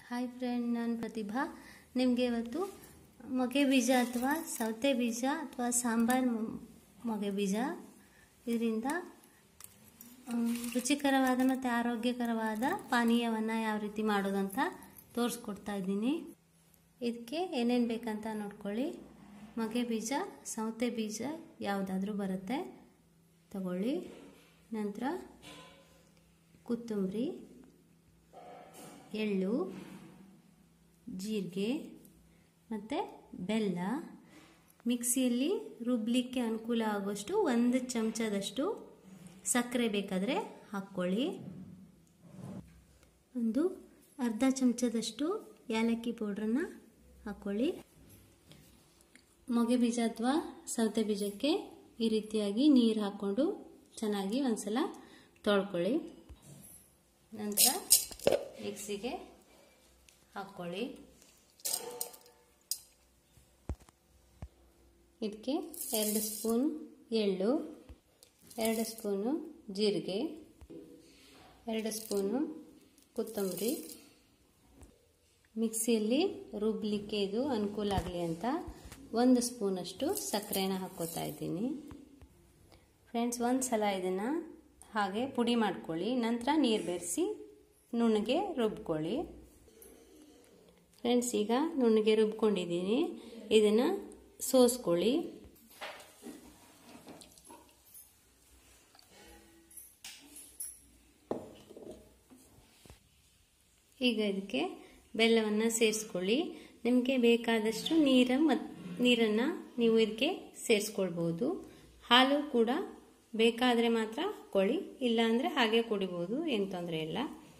hi friend ನಾನು ಪ್ರತಿಭಾ ನಿಮಗೆ ಇವತ್ತು ಮೊಗೆ ಬೀಜ ಅಥವಾ ಸೌತೆ ಬೀಜ ಅಥವಾ ಸಾಂಬಾರ್ ಮ- ಮೊಗೆ ಬೀಜ ಇದರಿಂದ ಮ್, ರುಚಿಕರವಾದ ಮತ್ತು ಆರೋಗ್ಯಕರವಾದ ಪಾನೀಯವನ್ನು ಯಾವ ರೀತಿ ಮಾಡೋದಂತ ತೋರಿಸ್ಕೊಡ್ತಾ ಇದ್ದೀನಿ ಇದಕ್ಕೆ ಏನೇನು ಬೇಕಂತ ನೋಡ್ಕೊಳ್ಳಿ ಮೊಗೆ ಬೀಜ ಸೌತೆ ಬೀಜ ಯಾವುದಾದ್ರೂ ಬರುತ್ತೆ ತಗೊಳ್ಳಿ ನಂತರ ಕೊತ್ತಂಬರಿ ಎಳ್ಳು ಜೀರಿಗೆ ಮತ್ತು ಬೆಲ್ಲ ಮಿಕ್ಸಿಯಲ್ಲಿ ರುಬ್ಲಿಕ್ಕೆ ಅನುಕೂಲ ಆಗೋಷ್ಟು ಒಂದು ಚಮಚದಷ್ಟು ಸಕ್ಕರೆ ಬೇಕಾದರೆ ಹಾಕ್ಕೊಳ್ಳಿ ಒಂದು ಅರ್ಧ ಚಮಚದಷ್ಟು ಏಲಕ್ಕಿ ಪೌಡ್ರನ್ನ ಹಾಕ್ಕೊಳ್ಳಿ ಮೊಗೆ ಬೀಜ ಅಥವಾ ಸೌತೆ ಬೀಜಕ್ಕೆ ಈ ರೀತಿಯಾಗಿ ನೀರು ಹಾಕ್ಕೊಂಡು ಚೆನ್ನಾಗಿ ಒಂದ್ಸಲ ತೊಳ್ಕೊಳ್ಳಿ ನಂತರ ಮಿಕ್ಸಿಗೆ ಹಾಕ್ಕೊಳ್ಳಿ ಇದಕ್ಕೆ ಎರಡು ಸ್ಪೂನ್ ಎಳ್ಳು ಎರಡು ಸ್ಪೂನು ಜೀರಿಗೆ ಎರಡು ಸ್ಪೂನು ಕೊತ್ತಂಬರಿ ಮಿಕ್ಸಿಯಲ್ಲಿ ರುಬ್ಲಿಕ್ಕೆ ಇದು ಅನುಕೂಲ ಆಗಲಿ ಅಂತ ಒಂದು ಸ್ಪೂನಷ್ಟು ಸಕ್ಕರೆನ ಹಾಕ್ಕೋತಾ ಇದ್ದೀನಿ ಫ್ರೆಂಡ್ಸ್ ಒಂದು ಸಲ ಇದನ್ನು ಹಾಗೆ ಪುಡಿ ಮಾಡ್ಕೊಳ್ಳಿ ನಂತರ ನೀರು ಬೆರೆಸಿ ನುಣ್ಣಗೆ ರುಬ್ಕೊಳ್ಳಿ ಫ್ರೆಂಡ್ಸ್ ಈಗ ನುಣ್ಣಗೆ ರುಬ್ಕೊಂಡಿದ್ದೀನಿ ಇದನ್ನು ಸೋಸ್ಕೊಳ್ಳಿ ಈಗ ಇದಕ್ಕೆ ಬೆಲ್ಲವನ್ನು ಸೇರಿಸ್ಕೊಳ್ಳಿ ನಿಮಗೆ ಬೇಕಾದಷ್ಟು ನೀರ ಮತ್ತು ನೀರನ್ನು ನೀವು ಇದಕ್ಕೆ ಸೇರಿಸ್ಕೊಳ್ಬೋದು ಹಾಲು ಕೂಡ ಬೇಕಾದರೆ ಮಾತ್ರ ಹಾಕ್ಕೊಳ್ಳಿ ಇಲ್ಲಾಂದರೆ ಹಾಗೆ ಕುಡಿಬೋದು ಏನು ತೊಂದರೆ ಇಲ್ಲ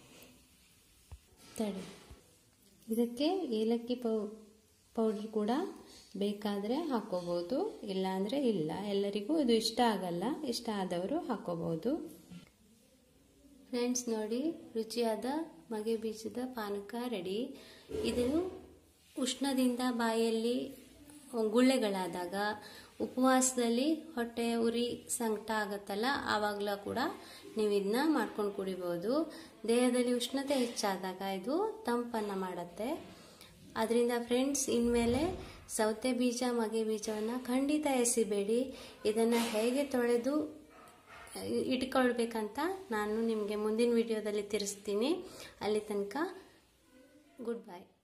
ತಡಿ ಇದಕ್ಕೆ ಏಲಕ್ಕಿ ಪೌ ಪೌಡ್ರ್ ಕೂಡ ಬೇಕಾದರೆ ಹಾಕ್ಕೋಬೋದು ಇಲ್ಲಾಂದರೆ ಇಲ್ಲ ಎಲ್ಲರಿಗೂ ಇದು ಇಷ್ಟ ಆಗಲ್ಲ ಇಷ್ಟ ಆದವರು ಹಾಕ್ಕೋಬೋದು ಫ್ರೆಂಡ್ಸ್ ನೋಡಿ ರುಚಿಯಾದ ಮಗೆ ಬೀಜದ ಪಾನಕ ರೆಡಿ ಇದು ಉಷ್ಣದಿಂದ ಬಾಯಲ್ಲಿ ಗುಳ್ಳೆಗಳಾದಾಗ ಉಪವಾಸದಲ್ಲಿ ಹೊಟ್ಟೆ ಉರಿ ಸಂಕಟ ಆಗುತ್ತಲ್ಲ ಆವಾಗಲೂ ಕೂಡ ನೀವು ಇದನ್ನ ಮಾಡ್ಕೊಂಡು ಕುಡಿಬೋದು ದೇಹದಲ್ಲಿ ಉಷ್ಣತೆ ಹೆಚ್ಚಾದಾಗ ಇದು ತಂಪನ್ನು ಮಾಡುತ್ತೆ ಅದರಿಂದ ಫ್ರೆಂಡ್ಸ್ ಇನ್ಮೇಲೆ ಸೌತೆ ಬೀಜ ಮಗೆ ಬೀಜವನ್ನು ಖಂಡಿತ ಎಸಿಬೇಡಿ ಇದನ್ನು ಹೇಗೆ ತೊಳೆದು ಇಟ್ಕೊಳ್ಬೇಕಂತ ನಾನು ನಿಮಗೆ ಮುಂದಿನ ವಿಡಿಯೋದಲ್ಲಿ ತಿಳಿಸ್ತೀನಿ ಅಲ್ಲಿ ತನಕ ಗುಡ್ ಬೈ